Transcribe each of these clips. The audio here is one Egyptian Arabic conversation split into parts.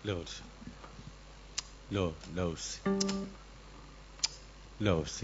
Lås. Lå, lås. Lås.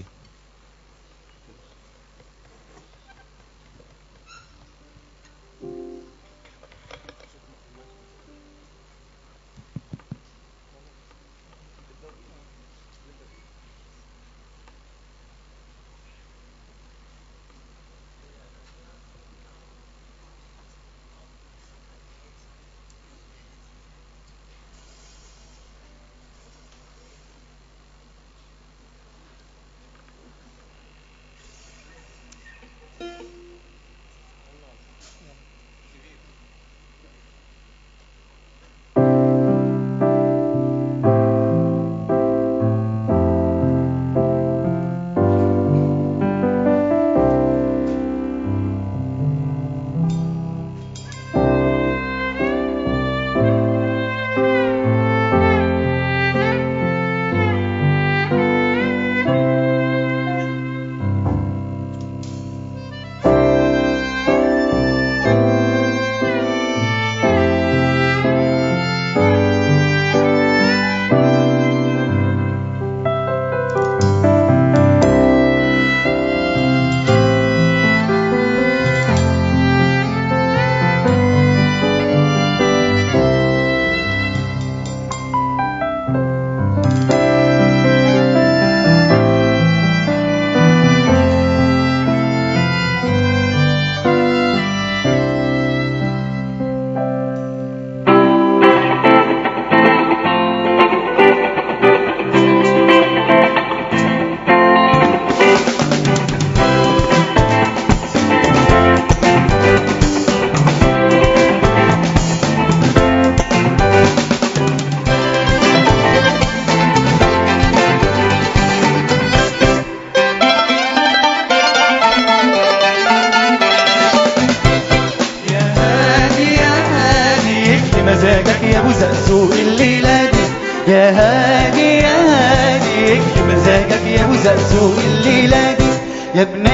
يا هادي يا هادي اكفي مزاجك يا ابو زقزوق الليله دي يا هادي يا هادي اكفي مزاجك يا ابو زقزوق الليله دي يا ابن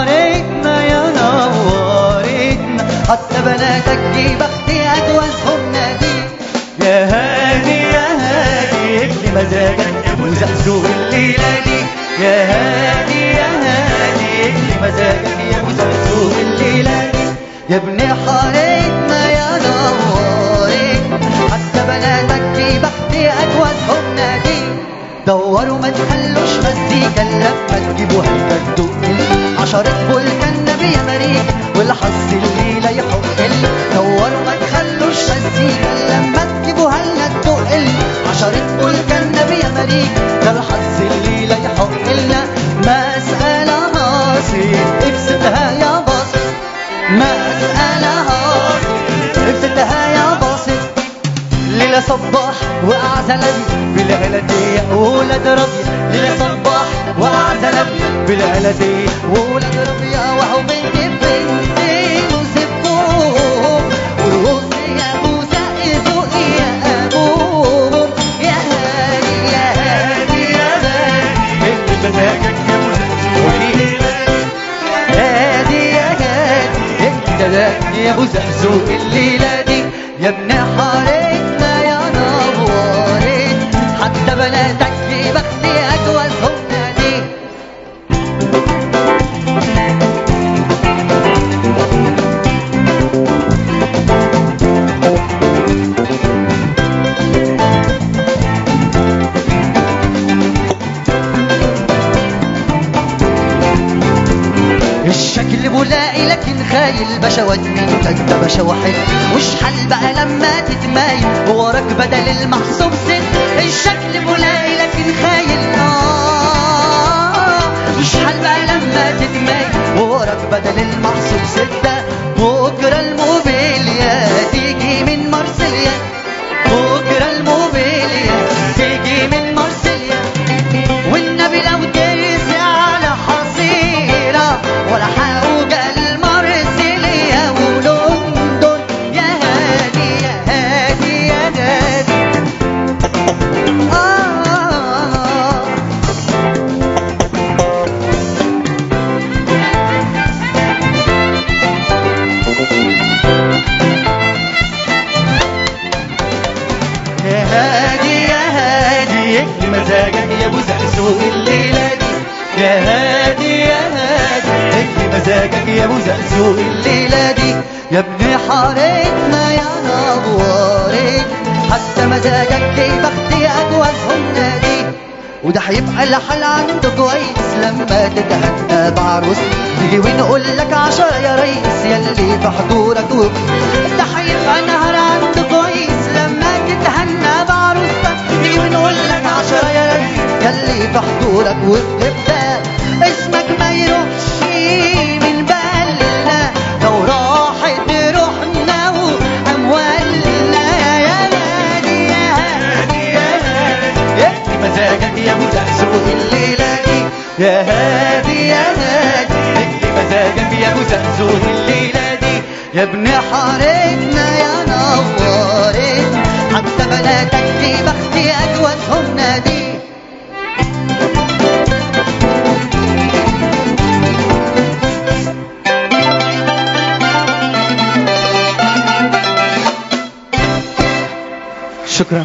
حارتنا يا نورتنا حتى بناتك دي بختي اتوزهم نادي يا هادي يا هادي اكفي مزاجك يا ابو زقزوق الليله دي يا هادي يا هادي اكفي مزاجك يا ابو زقزوق الليله دي يا ابن حارتنا يا نورتنا حتى بناتك في بختي اجوزهم نادي دوروا ما تخلوش مزيكا لما تجيبوا هيكدوا عشرة فولكا النبي يا مريك والحظ الليلة يحق دوروا ما تخلوش مزيكا لما تجيبوا هلا تقل عشرة فولكا النبي يا مريك ده الحظ الليلة يحق لنا مسألة ناصر ابسطها يا باسط مسألة ابسطها يا باسط ليلة صباح وأعزلني بالعلتية ولاد ربيع ليلة صباح وأعزلني بالعلتية ولاد ربيع وهو بنتي بنتي وسبوهم ورقص يا موسى ذوق يا أبوهم يا هادي يا هادي يا هادي انت مزاجك يا موسى هادي يا هادي انت ده يا ابو زقزوق الليله دي يا ابن حارتنا يا نورت حتى بناتك في بختي اجوزهم نادي الشكل بلاقي لكن خايل بشوات منك ده بشا واحد مش حل بقى لما تتمايل وراك بدل المحسوب ست الشكل بلاقي لكن خايل آه مش حل بقى لما تتمايل وراك بدل المحسوب ستة بكرة الموبيليا تيجي من مارسيليا بكرة الموبيليا تيجي من مارسيليا والنبي لو درس على حصيرة ولا حاجة المرسيلية ولندن يا هادي يا هادي يا هادي آه هادي يا ابو زقزوق الليلة دي يا هادي يا هادي اكفي مزاجك يا ابو زقزوق الليلة دي يا ابن حارتنا يا نوارتنا حتى مزاجك كي بختي اجوزهم نادي وده هيبقى الحل عنده كويس لما تتهنى بعروس نيجي ونقول لك عشرة يا ريس يلي في حضورك وب ده هيبقى نهر عنده كويس لما تتهنى بعروستك نيجي ونقول لك عشرة يا ريس يلي في حضورك وبتبدا اسمك ما يروحش من بالنا لو راحت روحنا واموالنا يا هادي يا هادي يا هادي يكفي مزاجك يا ابو زقزوق الليله دي يا هادي يا هادي يكفي مزاجك يا ابو زقزوق الليله دي يا ابن حارتنا يا نورتنا حتى بناتك في بختي اجوزهم نادي شكرا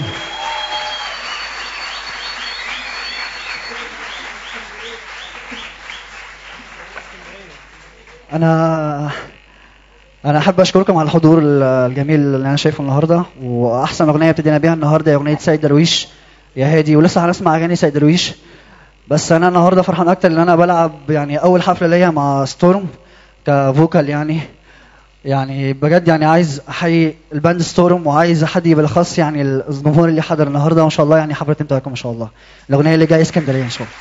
انا انا احب اشكركم على الحضور ال- الجميل اللي انا شايفه النهارده واحسن اغنيه ابتدينا بيها النهارده هي اغنيه سيد درويش يا هادي ولسه هنسمع اغاني سيد درويش بس انا النهارده فرحان اكتر ان انا بلعب يعني اول حفله ليا مع ستورم كفوكال يعني يعني بجد يعني عايز احيي الباند ستورم وعايز احيي بالاخص يعني الجمهور اللي حضر النهارده وان شاء الله يعني حفله تمتعكم ان شاء الله الاغنيه اللي جايه اسكندريه ان شاء الله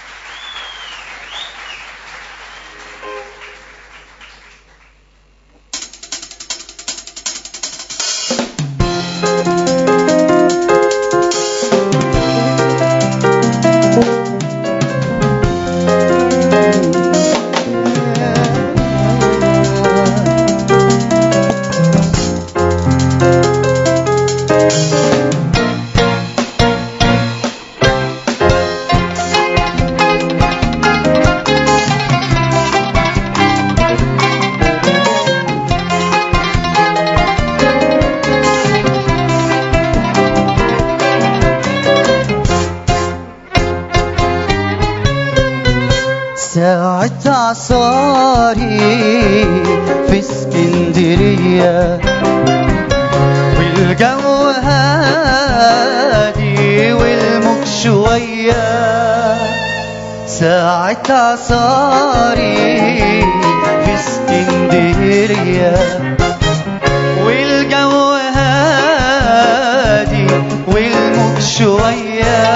ساعة عصاري في اسكندرية والجو هادي والموج شوية ساعة عصاري في اسكندرية والجو هادي والموج شوية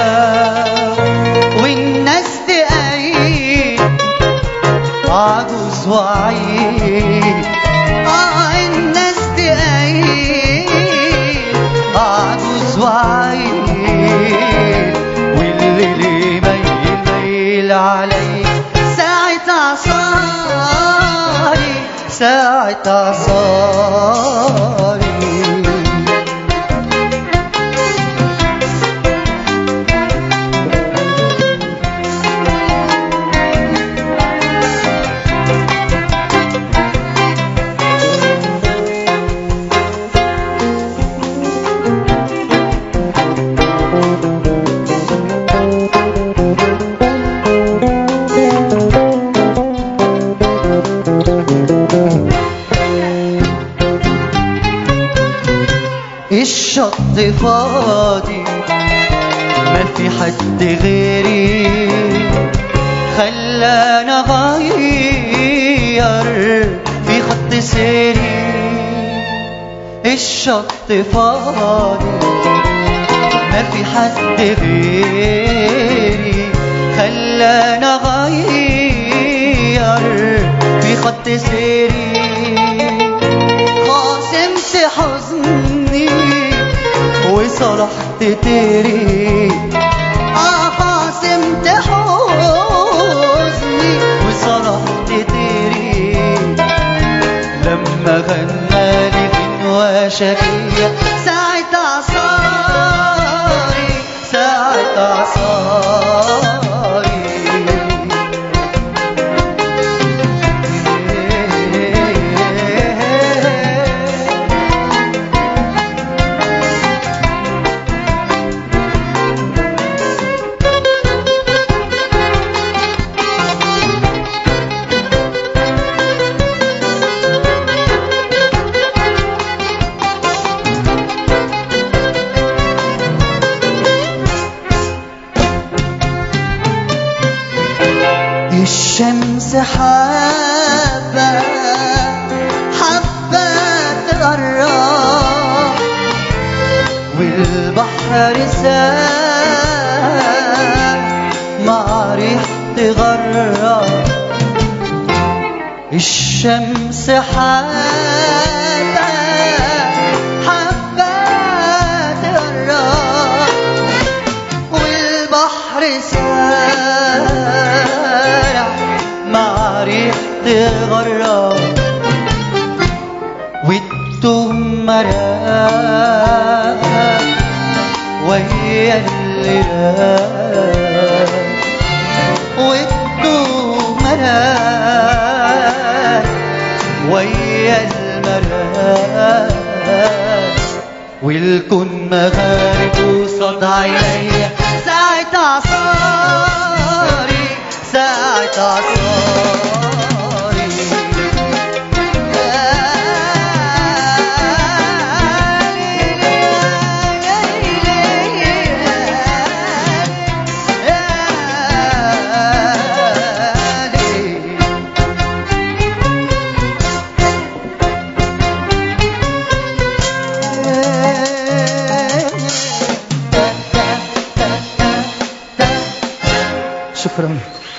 والناس تقايل عجوز وعيل اه الناس تقايل عجوز وعيل واللي ميل ميل علي ساعة عصاري ساعة عصاري الشط فاضي ما في حد غيري خلانا غير في خط سيري الشط فاضي ما في حد غيري خلانا غير في خط سيري خاصمت حزني وصلحت تيري اه خاصمت حزني وصلحت تيري لما غنى لي غنوة شقية ساعة عصاري ساعة عصاري الشمس حابة حابة تقرب والبحر ساب مع ريح تغرب الشمس حابة حابة تقرب والبحر سارع مع ريح تغرب والتهم راق ويا اللي راق والتهم راق ويا المراق والكون مغارب وصد عينيا ساعة عصاري ساعة عصاري شكرا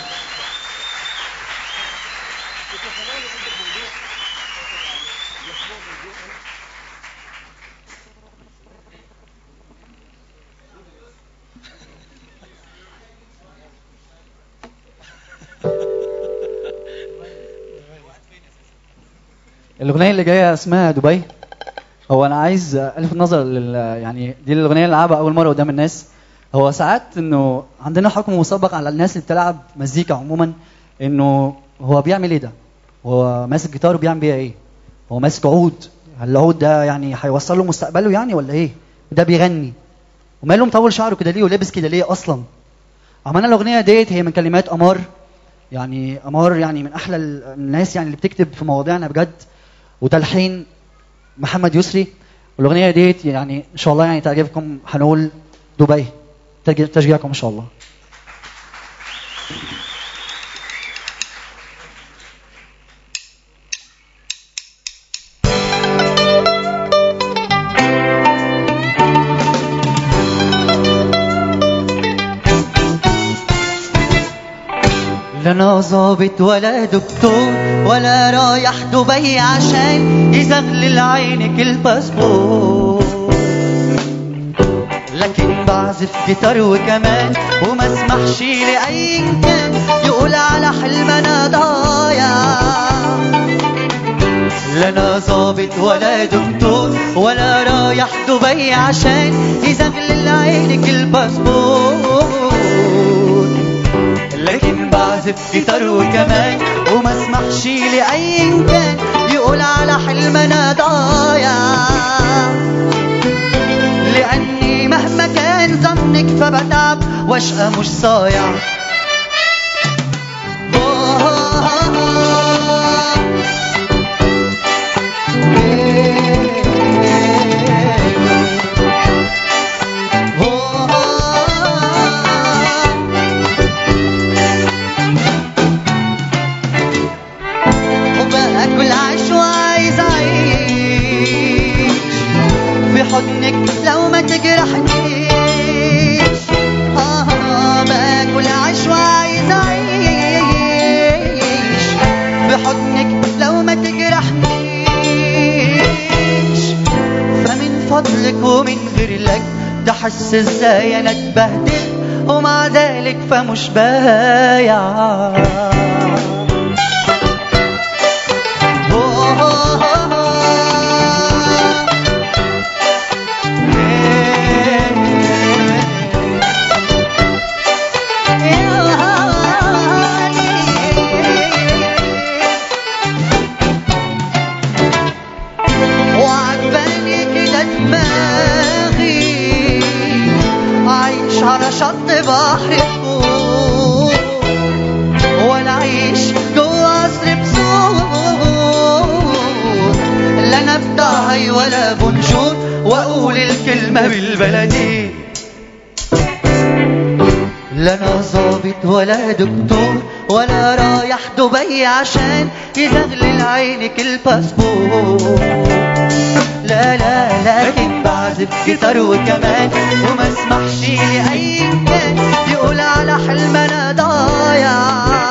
الأغنية اللي جاية اسمها دبي هو أنا عايز ألفت نظر لل يعني دي الأغنية اللي لعبها أول مرة قدام الناس هو ساعات إنه عندنا حكم مسبق على الناس اللي بتلعب مزيكا عموما إنه هو بيعمل إيه ده؟ هو ماسك جيتار وبيعمل بيها إيه؟ هو ماسك عود هل العود ده يعني هيوصل له مستقبله يعني ولا إيه؟ ده بيغني وماله مطول شعره كده ليه ولابس كده ليه أصلا؟ عملنا الأغنية ديت هي من كلمات أمار يعني أمار يعني من أحلى الناس يعني اللي بتكتب في مواضيعنا بجد وتلحين محمد يسري والاغنيه ديت يعني ان شاء الله يعني تعجبكم هنقول دبي تج- تشجيعكم ان شاء الله لا انا ظابط ولا دكتور ولا رايح دبي عشان يزغلل عينك الباسبور لكن بعزف جيتار وكمان وما اسمحش لاي كان يقول على حلم انا ضايع لا انا ظابط ولا دكتور ولا رايح دبي عشان يزغلل عينك الباسبور لكن بعزف جيتار وكمان وما اسمحش لاي كان يقول على حلم انا ضايع لاني مهما كان ظنك فبتعب واشقى مش صايع وباكل عيش وعايز اعيش في حضنك لو ما تجرحنيش آه باكل عيش وعايز اعيش في حضنك لو ما تجرحنيش فمن فضلك ومن غير لك تحس ازاي انا اتبهدل ومع ذلك فمش بايع وعجباني كده دماغي عايش على شط بحر فوق ولا عيش جوا قصر بسور لا انا بتاعي ولا بونجور واقول الكلمه بالبلدي لا انا ظابط ولا دكتور ولا رايح دبي عشان يزغلل عينك الباسبور لا لا لكن بعزف جيتار وكمان وما اسمحش لأي كان يقول على حلم انا ضايع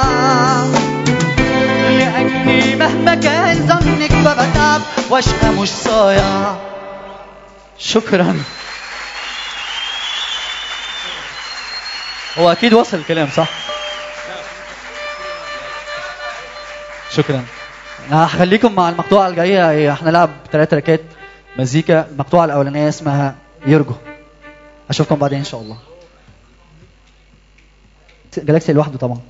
لأني مهما كان ظنك فبتعب واشقى مش صايع شكرا هو اكيد وصل الكلام صح شكرا انا هخليكم مع المقطوعه الجايه هي احنا نلعب ثلاث تراكات مزيكا المقطوعه الاولانيه اسمها يرجو اشوفكم بعدين ان شاء الله جالاكسي لوحده طبعا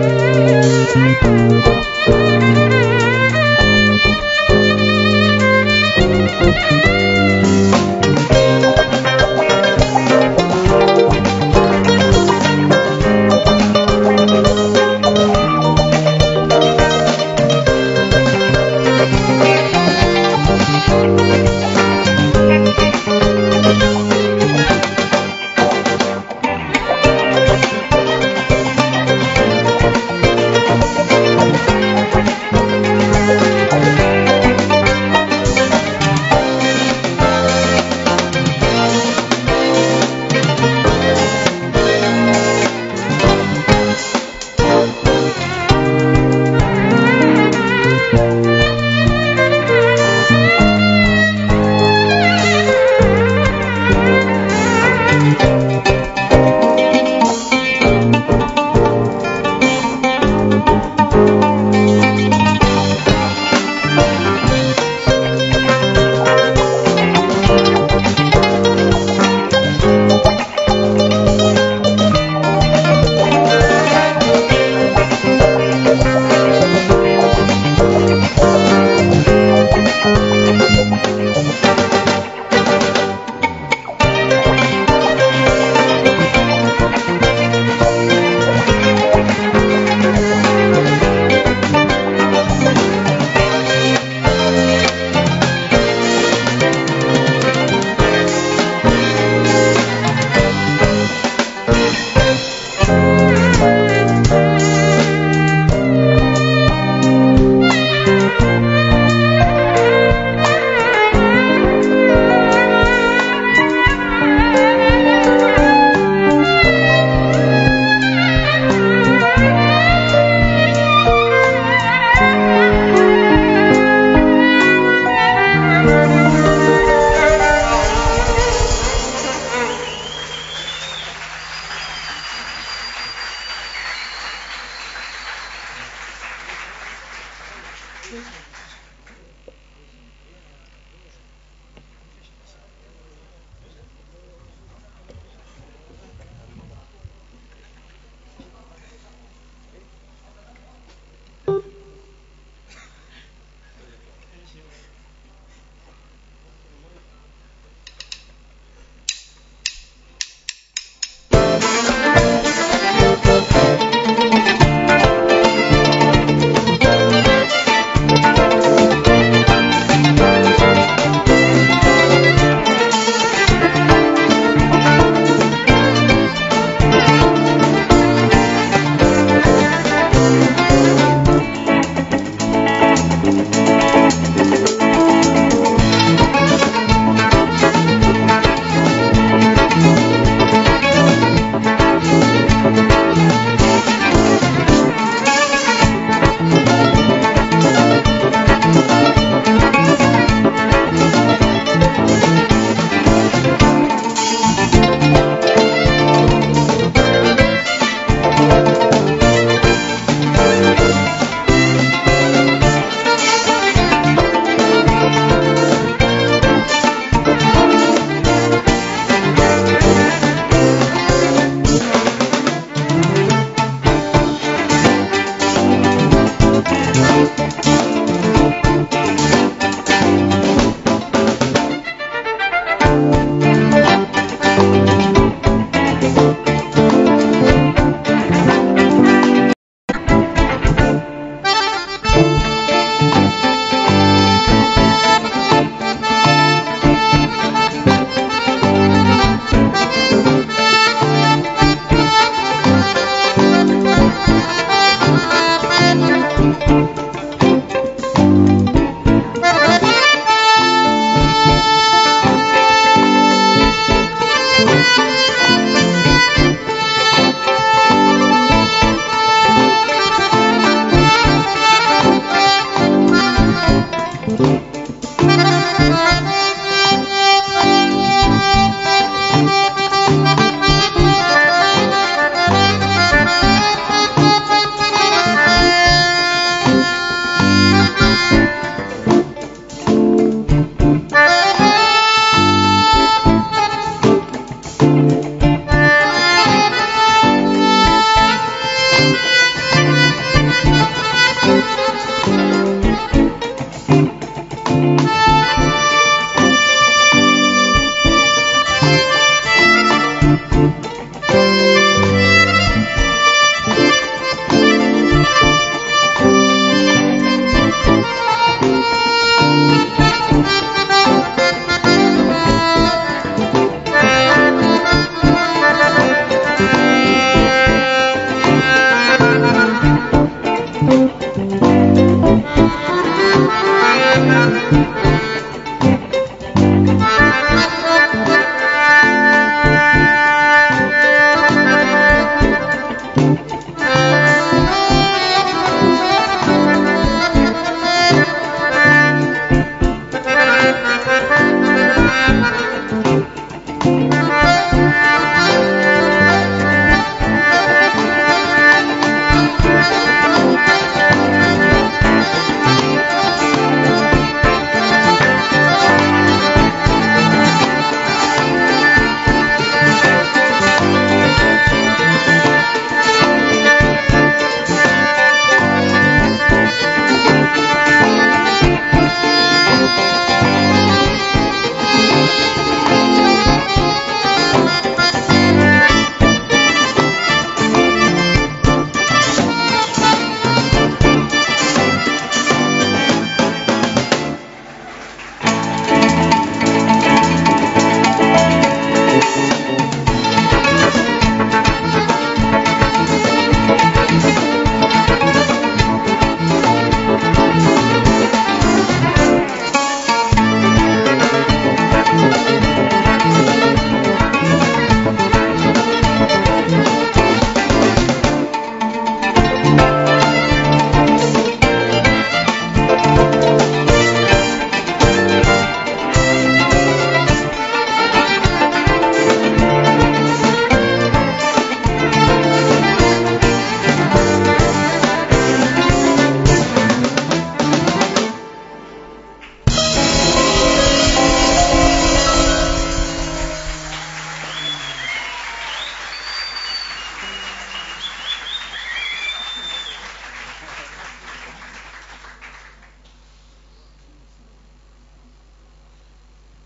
Thank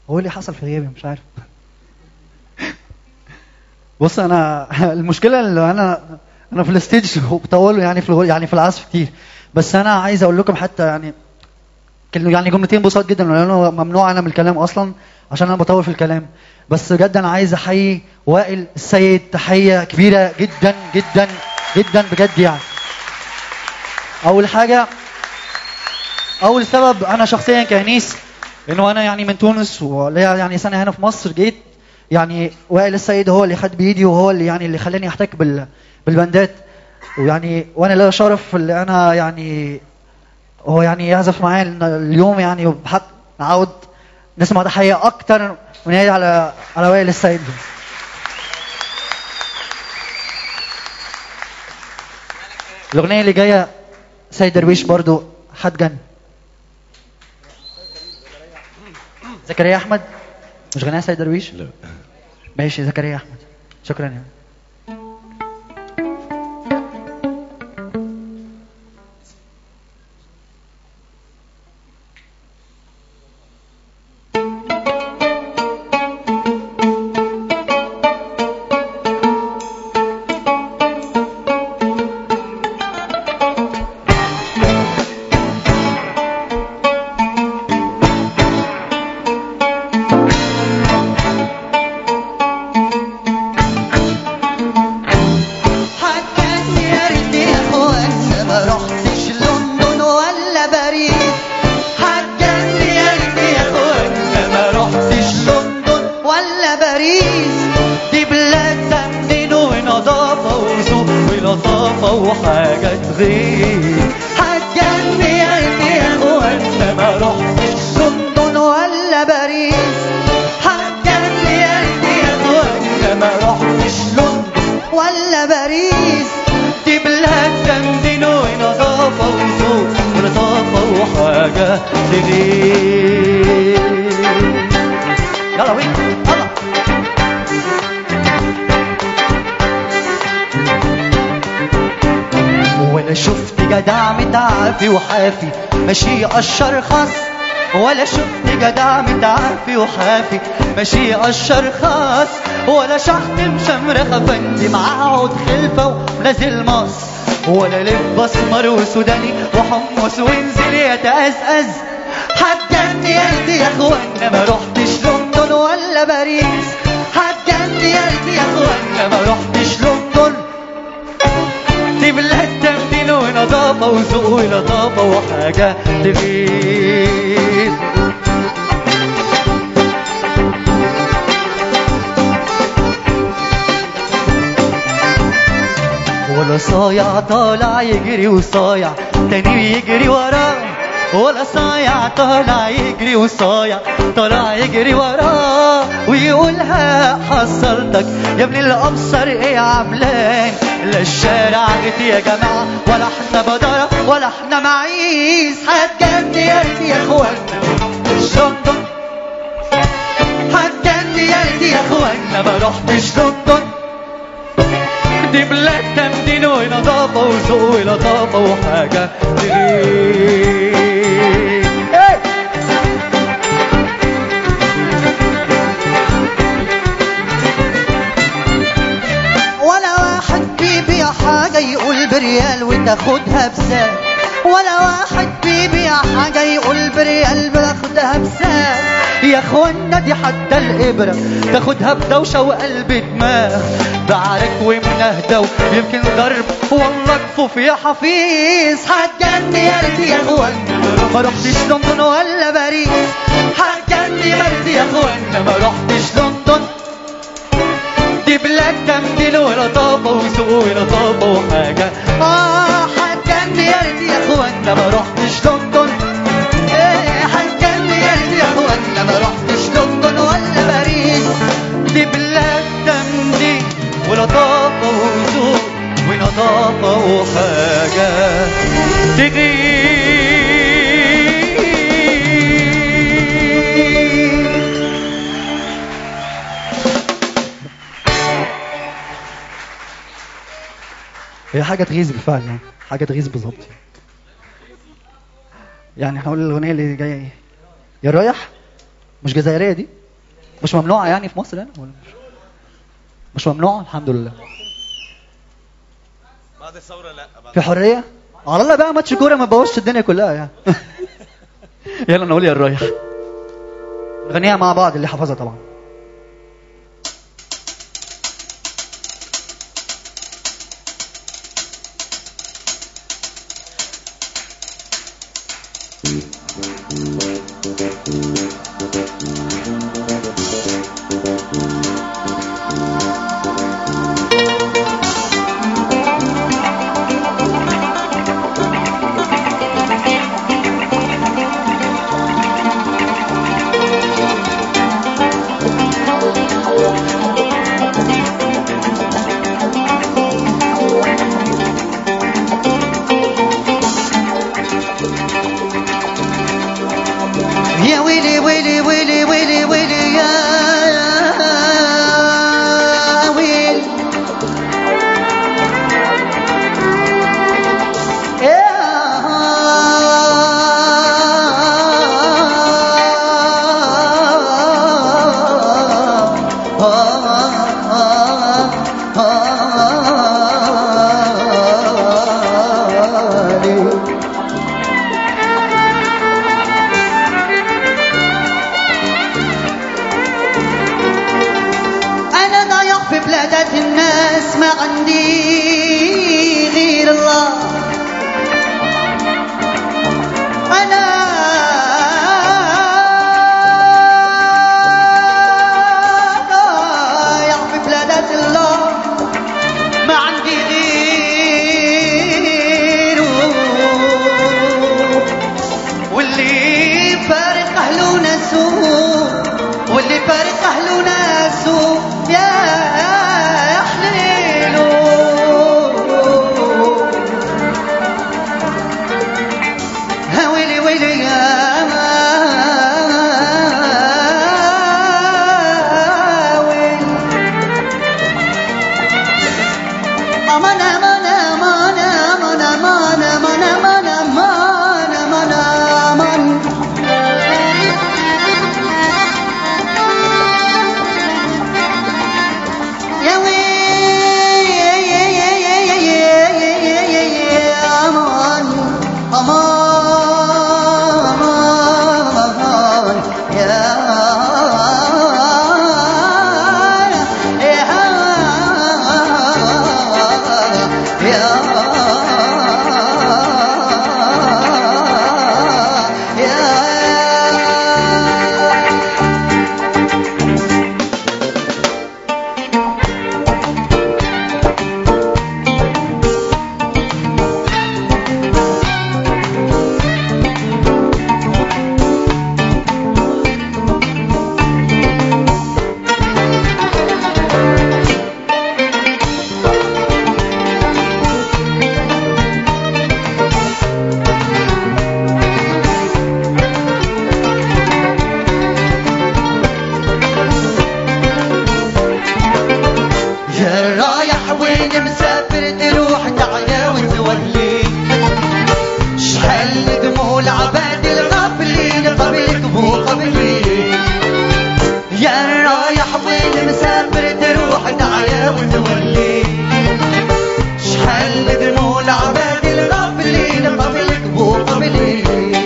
هو اللي حصل في غيابي مش عارف بص انا المشكله اللي انا انا في الستيج بطول يعني في الغ- يعني في العزف كتير بس انا عايز اقول لكم حتى يعني كل- يعني جملتين بساط جدا لانه ممنوع انا من الكلام اصلا عشان انا بطول في الكلام بس بجد انا عايز احيي وائل السيد تحيه كبيره جدا جدا جدا بجد يعني اول حاجه اول سبب انا شخصيا كهنيس انه انا يعني من تونس وليا يعني سنه هنا في مصر جيت يعني وائل السيد هو اللي خد بايدي وهو اللي يعني اللي خلاني احتك بال بالبندات ويعني وانا لا شرف اللي انا يعني هو يعني يعزف معايا اليوم يعني وبحق نعود نسمع تحيه اكتر من هي على على وائل السيد الاغنيه اللي جايه سيد درويش برضو هتجن زكريا احمد مش غناها سيد درويش لا ماشي زكريا احمد شكرا يا حكت يا ريتني يا اخوان ما رحتش لندن ولا باريس حكت يا ريتني يا اخوان ما رحتش لندن ولا باريس دي بلاد تمدين ونظافة وذوق ولطافة وحاجة تغير حكتني يا ريتني يا اخوان ما رحتش لندن ولا باريس حكتني يا ريتني يا اخوان ما رحتش لندن ولا باريس دي بلاد تمدين ونظافة وذوق ولطافة وحاجة تغير يلا وين يلا ولا شفت جدع متعافي وحافي ماشي قشر خاص ولا شفت جدع متعافي وحافي ماشي قشر خاص ولا شحت مشمرخة فندي معاه عود خلفة ونازل مص ولا لب اسمر وسوداني وحمص وانزل يتأزأز هتجني قلبي يا اخوانا ما رحتش لندن ولا باريس هتجني قلبي يا اخوانا ما رحتش لندن دي بلاد تمدين ونظافة وذوق ولطافة وحاجة تغير ولا صايع طالع يجري وصايع تاني يجري وراه ولا صايع طالع يجري وصايع طالع يجري وراه ويقولها حصلتك يا ابن الابصر ايه عاملان لا الشارع غتي يا جماعه ولا احنا بدره ولا احنا معيز هتجني يا ريت يا اخوانا مش لندن هتجني يا ريت يا اخوانا ما رحتش لندن دي بلاد تمدين ونظافة وذوق ولطافة وحاجة تغير إيه! ولا واحد بيبيع حاجة يقول بريال وتاخدها بسعر ولا واحد بيبيع حاجة يقول بريال بتاخدها بسعر يا اخوانا دي حتى الإبرة تاخدها بدوشة وقلب دماغ بعرك ومنهدة ويمكن ضرب والله كفوف يا حفيظ هتجني يا ريت يا اخوانا ما رحتش لندن ولا باريس هتجني يا ريت يا اخوانا ما رحتش لندن دي بلاد تمدين ولطافة وذوق ولطافة وحاجة آه هتجني يا ريت يا اخوانا ما رحتش لندن إيه هتجني يا ريت يا اخوانا ما رحتش لندن ولا باريس دي بلاد تمدين ولطافة وذوق ونظافة وحاجة تغير هي حاجه تغيظ بالفعل يعني حاجه تغيظ بالظبط يعني هنقول الاغنيه اللي جايه ايه يا رايح مش جزائريه دي مش ممنوعه يعني في مصر يعني ولا مش- مش ممنوعه الحمد لله بعد الثوره لا بعد في حريه على الله بقى ماتش كوره ما تبوظش الدنيا كلها يعني يلا نقول يا الرايح نغنيها مع بعض اللي حافظها طبعا يا ويلي ويلي ويلي ويلي ويلي يا ويل يا أنا ضايع في بلادات الناس ما عندي غير الله أنا ضايع في بلادات الله ما عندي غيره واللي فارق أهله وناسه واللي فارق أهله وناسه يا حليله ها ويلي ويلي يا ويلي أمان أمان أمان أمان أمان أمان أمان أمان أمان أمان يا ويلي أمان أمان يا يا يا رايح وين مسافر تروح تعيا وتولي شحال دموع العباد الغافلين قبلك مو قبلي يا رايح وين مسافر تروح تعيا وتولي شحال دموع العباد الغافلين قبلك مو قبلي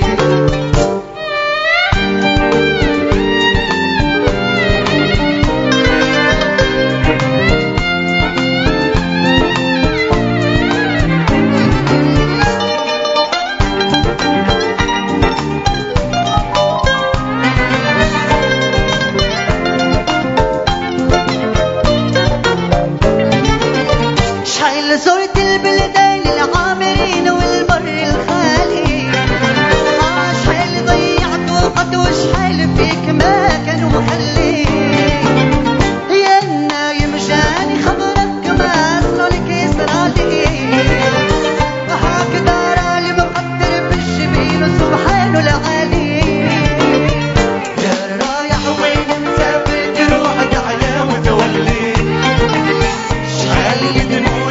شحال زرت البلدان العامرين والبر الخالي آه شحال ضيعت وقت وشحال فيك ما كان محلي يا نايم جاني خبرك ما اصله لك يسرالي هكذا رالي مقدر بالجبين سبحانه العالي يا رايح وين مسافر تروح تعيا وتولي شحال يدمو